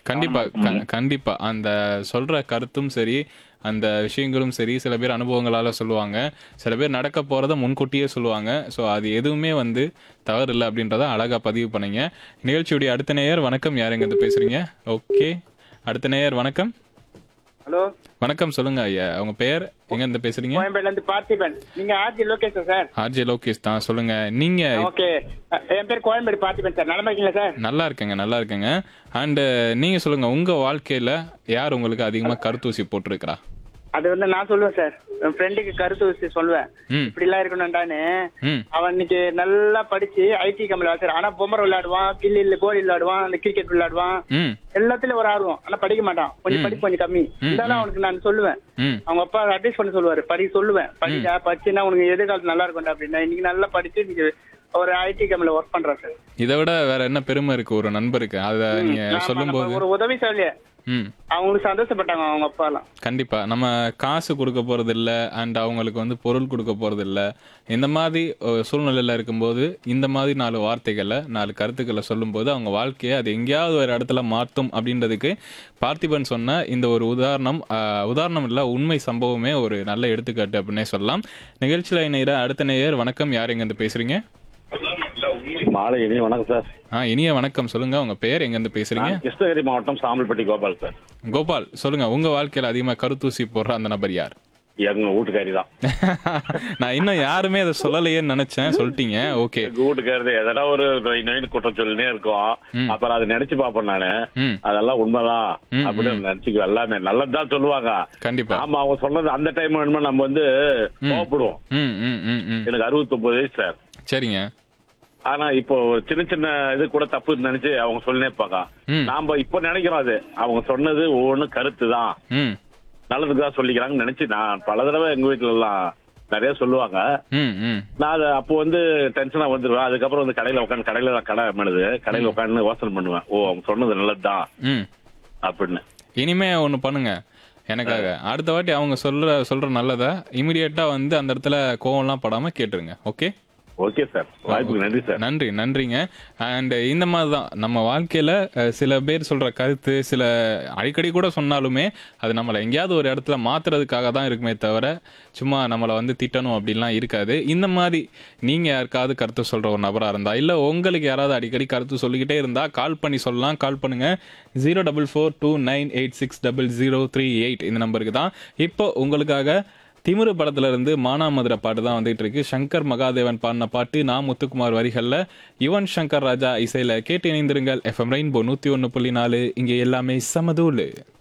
கண்டிப்பா க- கண்டிப்பா அந்த சொல்ற கருத்தும் சரி அந்த விஷயங்களும் சரி சில பேர் அனுபவங்களால சொல்லுவாங்க சில பேர் நடக்க போறத முன்கூட்டியே சொல்லுவாங்க ஸோ அது எதுவுமே வந்து தவறு இல்லை அப்படின்றத அழகா பதிவு பண்ணீங்க நிகழ்ச்சியுடைய அடுத்த நேயர் வணக்கம் யார் எங்க இருந்து பேசுறீங்க ஓகே அடுத்த நேயர் வணக்கம் ஹலோ வணக்கம் சொல்லுங்க ஐயா உங்க பெயர் எங்க இருந்து பேசுறீங்க கோயம்பேடுல இருந்து பார்த்திபன் நீங்க RG Lokesh sir RJ Lokesh தான் சொல்லுங்க நீங்க ஓகே என் பேர் கோயம்பேடு பார்த்திபன் சார் நலமா இருக்கீங்களா சார் நல்லா இருக்கேங்க நல்லா இருக்கேங்க அண்ட் நீங்க சொல்லுங்க உங்க வாழ்க்கையில யார் உங்களுக்கு அதிகமா கருத்தூசி போட்டிருக்கிறா அது வந்து நான் சொல்லுவேன் சார் என் ஃப்ரெண்டுக்கு கருத்து வச்சு சொல்லுவேன் ம் இப்படி எல்லாம் இருக்கணும்டான்னு ம் அவன் இன்னைக்கு நல்லா படிச்சு ஐடி கம்பெனி வாசர் ஆனா பொம்மர் விளையாடுவான் கில்லி கோலி விளையாடுவான் அந்த கிரிக்கெட் விளையாடுவான் ம் எல்லாத்துலயும் ஒரு ஆர்வம் ஆனா படிக்க மாட்டான் கொஞ்சம் படிப்பு கொஞ்சம் கம்மி இருந்தாலும் அவனுக்கு நான் சொல்லுவேன் ம் அவங்க அப்பா அட்வைஸ் பண்ண சொல்லுவாரு படி சொல்லுவேன் படிச்சா படிச்சுன்னா உனக்கு எதிர்காலத்து நல்லா இருக்கும்டா அப்படின்னா இன்னைக்கு நல்லா படிச்சு இன்னைக்கு ஒரு ஐடி கம்பெனில ஒர்க் பண்றான் சார் இதை விட வேற என்ன பெருமை இருக்கு ஒரு நண்பருக்கு அத நீங்க ஆமா, சொல்லும்போது நம்ம ஒரு உதவி செய்யலையே ம் அவங்களுக்கு சந்தோஷப்பட்டாங்க அவங்க அப்பா எல்லாம் கண்டிப்பா நம்ம காசு கொடுக்க போறது இல்ல அண்ட் அவங்களுக்கு வந்து பொருள் கொடுக்க போறது இல்ல இந்த மாதிரி ஒரு சூழ்நிலையில இருக்கும்போது இந்த மாதிரி நாலு வார்த்தைகளை நாலு கருத்துக்களை சொல்லும்போது அவங்க வாழ்க்கையை அது எங்கேயாவது ஒரு இடத்துல மாற்றும் அப்படின்றதுக்கு பார்த்திபன் சொன்ன இந்த ஒரு உதாரணம் ஆஹ், உதாரணம் இல்ல உண்மை சம்பவமே ஒரு நல்ல எடுத்துக்காட்டு அப்படின்னே சொல்லலாம் நிகழ்ச்சியில இணையிற அடுத்த நேயர் வணக்கம் யார் எங்க இருந்து பேசுறீங்க மாலை இனி வணக்கம் சார் ஆ இனிய வணக்கம் சொல்லுங்க உங்க பேர் எங்க இருந்து பேசுறீங்க நான் கிருஷ்ணகிரி மாவட்டம் சாம்பல்பட்டி கோபால் சார் கோபால் சொல்லுங்க உங்க வாழ்க்கையில அதிகமா கருத்தூசி போடுற அந்த நபர் யார் எங்க வீட்டுக்காரி தான் நான் இன்னும் யாருமே அதை சொல்லலையேன்னு நினைச்சேன் சொல்லிட்டீங்க ஓகே எங்க வீட்டுக்காரது எதனா ஒரு நொய் நொய்னு குற்றம் சொல்லினே இருக்கும் அப்புறம் அதை நினைச்சு பார்ப்பேன் நானு ம் அதெல்லாம் உண்மைதான் அப்படின்னு நினைச்சுக்குவேன் எல்லாமே நல்லதுதான் சொல்லுவாங்க கண்டிப்பா ஆமா அவங்க சொன்னது அந்த டைம் வேணுமா நம்ம வந்து கோவப்படுவோம் ம் ம் ம் ம் எனக்கு அறுபத்தொன்பது வயசு சார் சரிங்க ஆனா இப்போ ஒரு சின்ன சின்ன இது கூட தப்பு நினைச்சு அவங்க சொல்லினே இருப்பாங்க ம். நாம இப்ப நினைக்கிறோம் அது அவங்க சொன்னது ஒவ்வொன்றும் கருத்து தான் ம் நல்லதுக்கு தான் சொல்லிக்கிறாங்கன்னு நினைச்சு நான் பல தடவை எங்க வீட்டுல எல்லாம் நிறைய சொல்லுவாங்க ம் ம் நான் அதை அப்போ வந்து டென்ஷனா வந்துருவேன் அதுக்கப்புறம் வந்து கடையில உட்காந்து கடையில தான் கடை பண்ணுது கடையில உட்காந்து யோசனை பண்ணுவேன் ஓ அவங்க சொன்னது நல்லதுதான் ம் அப்படின்னு இனிமே ஒன்று பண்ணுங்க எனக்காக அடுத்த வாட்டி அவங்க சொல்ற சொல்ற நல்லதை இமிடியேட்டா வந்து அந்த இடத்துல கோவம்லாம் படாம கேட்டுருங்க ஓகே ஓகே சார் வாய்ப்புக்கு நன்றி சார் நன்றி நன்றிங்க அண்ட் இந்த மாதிரி தான் நம்ம வாழ்க்கையில் சில பேர் சொல்கிற கருத்து சில அடிக்கடி கூட சொன்னாலுமே அது நம்மளை எங்கேயாவது ஒரு இடத்துல மாற்றுறதுக்காக தான் இருக்குமே தவிர சும்மா நம்மளை வந்து திட்டணும் அப்படின்லாம் இருக்காது இந்த மாதிரி நீங்கள் யாருக்காவது கருத்து சொல்கிற ஒரு நபராக இருந்தால் இல்லை உங்களுக்கு யாராவது அடிக்கடி கருத்து சொல்லிக்கிட்டே இருந்தால் கால் பண்ணி சொல்லலாம் கால் பண்ணுங்கள் zero double four two nine eight six double zero three eight இந்த நம்பருக்கு தான் இப்போ உங்களுக்காக திமிரு படத்துல இருந்து மானாமதுரை பாட்டு தான் வந்துட்டு இருக்கு சங்கர் மகாதேவன் பாடின பாட்டு நான் முத்துக்குமார் வரிகள்ல யுவன் சங்கர் ராஜா இசையில கேட்டு இணைந்திருங்கள் எஃப்எம் ரெயின்போ நூத்தி ஒன்னு புள்ளி நாலு இங்க எல்லாமே சமதூளு